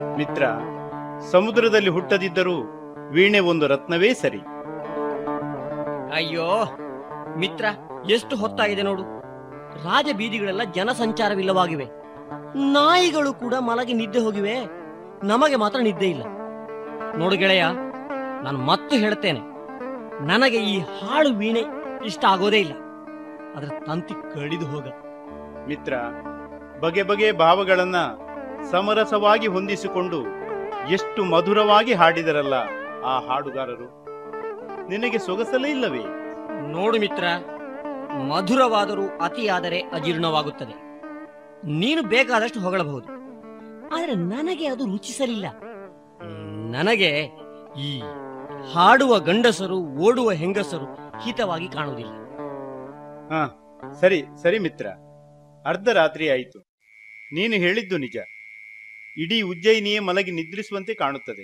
ಮಿತ್ರ ಸಮುದ್ರದಲ್ಲಿ ಹುಟ್ಟದಿದ್ದರೂ ವೀಣೆ ಒಂದು ರತ್ನವೇ ಸರಿ ಅಯ್ಯೋ ಮಿತ್ರ ಎಷ್ಟು ಹೊತ್ತಾಗಿದೆ ನೋಡು ರಾಜ ಬೀದಿಗಳೆಲ್ಲ ಜನಸಂಚಾರವಿಲ್ಲವಾಗಿವೆ ನಾಯಿಗಳು ಕೂಡ ಮಲಗಿ ನಿದ್ದೆ ಹೋಗಿವೆ ನಮಗೆ ಮಾತ್ರ ನಿದ್ದೆ ಇಲ್ಲ ನೋಡು ಗೆಳೆಯ ನಾನು ಮತ್ತೆ ಹೇಳ್ತೇನೆ ನನಗೆ ಈ ಹಾಳು ವೀಣೆ ಇಷ್ಟ ಆಗೋದೇ ಇಲ್ಲ ಅದರ ತಂತಿ ಕಡಿದು ಹೋಗ ಮಿತ್ರ ಬಗೆ ಬಗೆ ಭಾವಗಳನ್ನ ಸಮರಸವಾಗಿ ಹೊಂದಿಸಿಕೊಂಡು ಎಷ್ಟು ಮಧುರವಾಗಿ ಹಾಡಿದರಲ್ಲ ಆ ಹಾಡುಗಾರರು ನಿನಗೆ ಸೊಗಸಲೇ ಇಲ್ಲವೇ ನೋಡು ಮಿತ್ರ ಮಧುರವಾದರೂ ಅತಿಯಾದರೆ ಅಜೀರ್ಣವಾಗುತ್ತದೆ ನೀನು ಬೇಕಾದಷ್ಟು ಹೊಗಳಬಹುದು ಆದರೆ ನನಗೆ ಅದು ರುಚಿಸಲಿಲ್ಲ ನನಗೆ ಈ ಹಾಡುವ ಗಂಡಸರು ಓಡುವ ಹೆಂಗಸರು ಹಿತವಾಗಿ ಕಾಣುವುದಿಲ್ಲ ಹಾ ಸರಿ ಸರಿ ಮಿತ್ರ ಅರ್ಧರಾತ್ರಿ ಆಯಿತು ನೀನು ಹೇಳಿದ್ದು ನಿಜ ಇಡೀ ಉಜ್ಜಯಿನಿಯೇ ಮಲಗಿ ನಿದ್ರಿಸುವಂತೆ ಕಾಣುತ್ತದೆ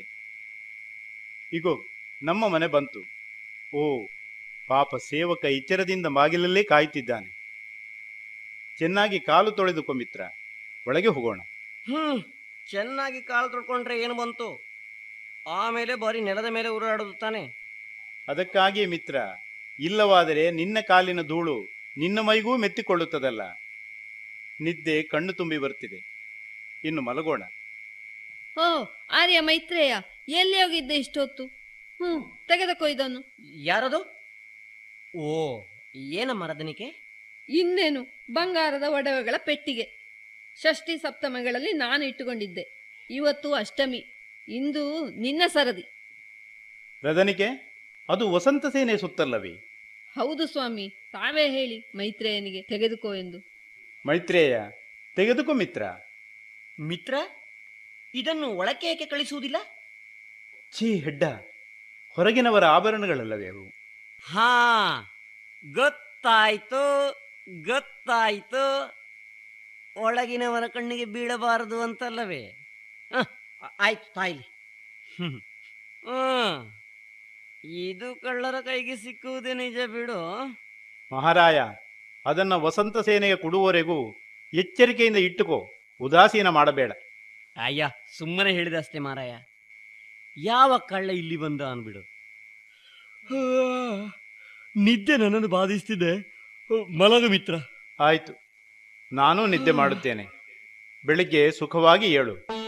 ಇಗೋ ನಮ್ಮ ಮನೆ ಬಂತು ಓ ಪಾಪ ಸೇವಕ ಎಚ್ಚರದಿಂದ ಬಾಗಿಲಲ್ಲೇ ಕಾಯುತ್ತಿದ್ದಾನೆ ಚೆನ್ನಾಗಿ ಕಾಲು ತೊಳೆದುಕೊ ಮಿತ್ರ ಒಳಗೆ ಹೋಗೋಣ ಹ್ಮ್ ಚೆನ್ನಾಗಿ ಕಾಲು ತೊಳ್ಕೊಂಡ್ರೆ ಏನು ಬಂತು ಆಮೇಲೆ ಬರೀ ನೆಲದ ಮೇಲೆ ಉರುಳಾಡೋದು ತಾನೆ ಅದಕ್ಕಾಗಿಯೇ ಮಿತ್ರ ಇಲ್ಲವಾದರೆ ನಿನ್ನ ಕಾಲಿನ ಧೂಳು ನಿನ್ನ ಮೈಗೂ ಮೆತ್ತಿಕೊಳ್ಳುತ್ತದಲ್ಲ ನಿದ್ದೆ ಕಣ್ಣು ತುಂಬಿ ಬರ್ತಿದೆ ಇನ್ನು ಮಲಗೋಣ ಓ ಆರ್ಯ ಮೈತ್ರೇಯ ಎಲ್ಲಿ ಹೋಗಿದ್ದೆ ಇಷ್ಟೊತ್ತು ಹ್ಮ್ ತೆಗೆದುಕೋ ಇದನ್ನು ಯಾರದು ಓ ಏನ ಮರದನಿಕೆ ಇನ್ನೇನು ಬಂಗಾರದ ಒಡವೆಗಳ ಪೆಟ್ಟಿಗೆ ಷಷ್ಠಿ ಸಪ್ತಮಗಳಲ್ಲಿ ನಾನು ಇಟ್ಟುಕೊಂಡಿದ್ದೆ ಇವತ್ತು ಅಷ್ಟಮಿ ಇಂದು ನಿನ್ನ ಸರದಿ ರದನಿಕೆ ಅದು ವಸಂತ ಸೇನೆ ಸುತ್ತಲ್ಲವೇ ಹೌದು ಸ್ವಾಮಿ ತಾವೇ ಹೇಳಿ ಮೈತ್ರೇಯನಿಗೆ ತೆಗೆದುಕೋ ಎಂದು ಮೈತ್ರೇಯ ತೆಗೆದುಕೋ ಮಿತ್ರ ಮಿತ್ರ ಇದನ್ನು ಒಳಕ್ಕೆ ಏಕೆ ಕಳಿಸುವುದಿಲ್ಲ ಛೀ ಹೆಡ್ಡ ಹೊರಗಿನವರ ಆಭರಣಗಳಲ್ಲವೇ ಅವು ಹಾ ಗೊತ್ತಾಯ್ತು ಗೊತ್ತಾಯ್ತು ಒಳಗಿನವರ ಕಣ್ಣಿಗೆ ಬೀಳಬಾರದು ಅಂತಲ್ಲವೇ ಹ, ಆಯ್ತು ತಾಯ್ಲಿ ಹ್ಮ್. ಹ್ಮ್. ಇದು ಕಳ್ಳರ ಕೈಗೆ ಸಿಕ್ಕುವುದೇ ನಿಜ ಬಿಡು ಮಹಾರಾಯ ಅದನ್ನ ವಸಂತ ಸೇನೆಗೆ ಕೊಡುವವರೆಗೂ ಎಚ್ಚರಿಕೆಯಿಂದ ಇಟ್ಟುಕೋ ಉದಾಸೀನ ಮಾಡಬೇಡ ಅಯ್ಯ ಸುಮ್ಮನೆ ಹೇಳಿದಷ್ಟೇ ಮಾರಾಯ ಯಾವ ಕಳ್ಳ ಇಲ್ಲಿ ಬಂದ ಅನ್ಬಿಡು ನಿದ್ದೆ ನನ್ನನ್ನು ಬಾಧಿಸ್ತಿದೆ ಮಲಗು ಮಿತ್ರ ಆಯ್ತು ನಾನು ನಿದ್ದೆ ಮಾಡುತ್ತೇನೆ ಬೆಳಿಗ್ಗೆ ಸುಖವಾಗಿ ಏಳು